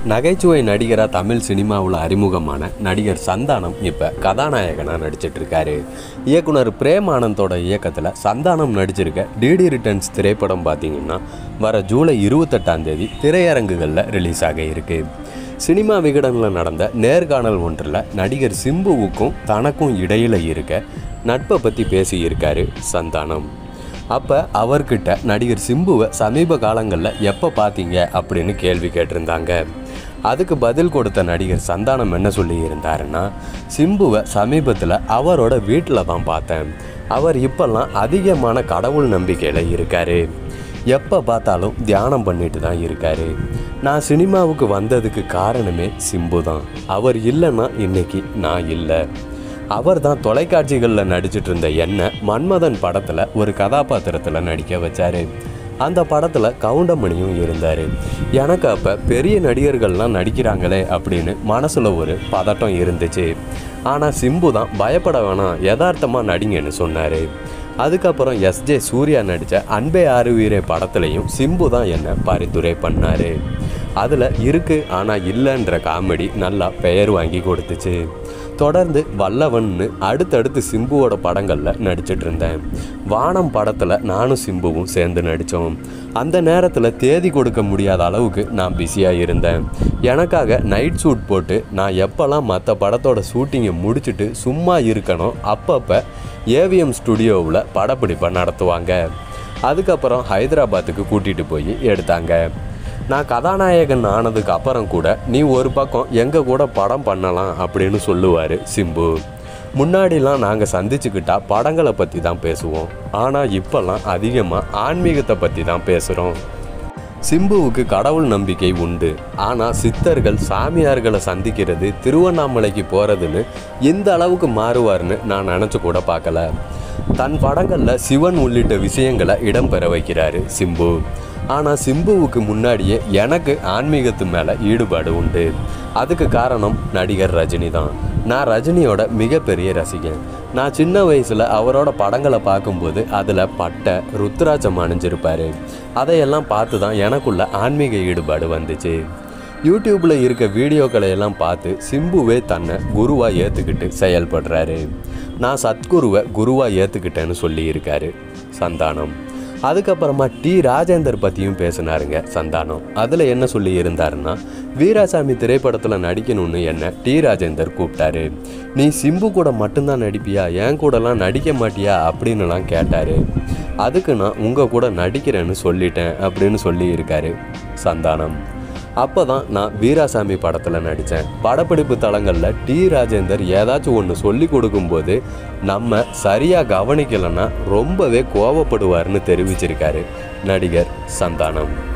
நகைச்சுவை நடிகராக தமிழ் சினிமாவில் அறிமுகமான நடிகர் சந்தானம் இப்போ கதாநாயகனாக நடிச்சிட்டு இருக்காரு இயக்குனர் பிரேம் ஆனந்தோட இயக்கத்தில் சந்தானம் நடிச்சிருக்க டிடி ரிட்டர்ன்ஸ் திரைப்படம் பார்த்தீங்கன்னா வர ஜூலை இருபத்தெட்டாம் தேதி திரையரங்குகளில் ரிலீஸ் ஆக இருக்கு சினிமா விகடனில் நடந்த நேர்காணல் ஒன்றில் நடிகர் சிம்புவுக்கும் தனக்கும் இடையில இருக்க நட்பை பற்றி பேசியிருக்காரு சந்தானம் அப்போ அவர்கிட்ட நடிகர் சிம்புவை சமீப காலங்களில் எப்போ பார்த்தீங்க அப்படின்னு கேள்வி கேட்டிருந்தாங்க அதுக்கு பதில் கொடுத்த நடிகர் சந்தானம் என்ன சொல்லி இருந்தாருன்னா சிம்புவை சமீபத்தில் அவரோட வீட்டில் தான் பார்த்தேன் அவர் இப்போல்லாம் அதிகமான கடவுள் நம்பிக்கையில் இருக்காரு எப்போ பார்த்தாலும் தியானம் பண்ணிட்டு தான் இருக்காரு நான் சினிமாவுக்கு வந்ததுக்கு காரணமே சிம்பு தான் அவர் இல்லைன்னா இன்னைக்கு நான் இல்லை அவர் தான் தொலைக்காட்சிகளில் நடிச்சிட்டு இருந்த என்ன மன்மதன் படத்தில் ஒரு கதாபாத்திரத்தில் நடிக்க வச்சாரு அந்த படத்தில் கவுண்டமணியும் இருந்தார் எனக்கு அப்போ பெரிய நடிகர்கள்லாம் நடிக்கிறாங்களே அப்படின்னு மனசில் ஒரு பதட்டம் இருந்துச்சு ஆனால் சிம்பு தான் பயப்பட வேணாம் யதார்த்தமாக நடிங்கன்னு சொன்னார் அதுக்கப்புறம் எஸ்ஜே சூர்யா நடித்த அன்பே ஆறுவீரே படத்துலையும் சிம்பு தான் என்னை பரிந்துரை பண்ணார் அதில் இருக்கு ஆனால் இல்லைன்ற காமெடி நல்லா பெயர் வாங்கி கொடுத்துச்சு தொடர்ந்து வல்லவன்னு அடுத்தடுத்து சிம்புவோட படங்களில் நடிச்சிட்டு இருந்தேன் வானம் படத்தில் நானும் சிம்புவும் சேர்ந்து நடித்தோம் அந்த நேரத்தில் தேதி கொடுக்க முடியாத அளவுக்கு நான் பிஸியாக இருந்தேன் எனக்காக நைட் ஷூட் போட்டு நான் எப்போல்லாம் மற்ற படத்தோட ஷூட்டிங்கை முடிச்சுட்டு சும்மா இருக்கணும் அப்பப்போ ஏவிஎம் ஸ்டுடியோவில் படப்பிடிப்பை நடத்துவாங்க அதுக்கப்புறம் ஹைதராபாத்துக்கு கூட்டிகிட்டு போய் எடுத்தாங்க நான் கதாநாயகன் ஆனதுக்கு அப்புறம் கூட நீ ஒரு பக்கம் எங்கள் கூட படம் பண்ணலாம் அப்படின்னு சொல்லுவார் சிம்பு முன்னாடிலாம் நாங்கள் சந்திச்சுக்கிட்டா படங்களை பற்றி தான் பேசுவோம் ஆனால் இப்போல்லாம் அதிகமாக ஆன்மீகத்தை பற்றி தான் பேசுகிறோம் சிம்புவுக்கு கடவுள் நம்பிக்கை உண்டு ஆனால் சித்தர்கள் சாமியார்களை சந்திக்கிறது திருவண்ணாமலைக்கு போகிறதுன்னு இந்த அளவுக்கு மாறுவார்னு நான் நினச்சி கூட பார்க்கல தன் படங்களில் சிவன் உள்ளிட்ட விஷயங்களை இடம்பெற வைக்கிறாரு சிம்பு ஆனால் சிம்புவுக்கு முன்னாடியே எனக்கு ஆன்மீகத்து மேலே ஈடுபாடு உண்டு அதுக்கு காரணம் நடிகர் ரஜினி தான் நான் ரஜினியோட மிகப்பெரிய ரசிகன் நான் சின்ன வயசில் அவரோட படங்களை பார்க்கும்போது அதில் பட்டை ருத்ராட்சம் அணிஞ்சிருப்பார் அதையெல்லாம் பார்த்து தான் எனக்குள்ள ஆன்மீக ஈடுபாடு வந்துச்சு யூடியூப்பில் இருக்க வீடியோக்களை எல்லாம் பார்த்து சிம்புவே தன்னை குருவாக ஏற்றுக்கிட்டு செயல்படுறாரு நான் சத்குருவை குருவாக ஏற்றுக்கிட்டேன்னு சொல்லியிருக்காரு சந்தானம் அதுக்கப்புறமா டி ராஜேந்தர் பற்றியும் பேசினாருங்க சந்தானம் அதில் என்ன சொல்லி இருந்தாருன்னா வீராசாமி திரைப்படத்தில் நடிக்கணும்னு என்ன டி ராஜேந்தர் கூப்பிட்டாரு நீ சிம்பு கூட மட்டும்தான் நடிப்பியா என் கூடலாம் நடிக்க மாட்டியா அப்படின்னுலாம் கேட்டார் அதுக்கு நான் உங்கள் கூட நடிக்கிறேன்னு சொல்லிட்டேன் அப்படின்னு சொல்லி இருக்காரு சந்தானம் அப்போ தான் நான் வீராசாமி படத்தில் நடித்தேன் படப்பிடிப்பு தளங்களில் டி ராஜேந்தர் ஏதாச்சும் ஒன்று சொல்லி கொடுக்கும்போது நம்ம சரியாக கவனிக்கலைன்னா ரொம்பவே கோவப்படுவார்னு தெரிவிச்சிருக்காரு நடிகர் சந்தானம்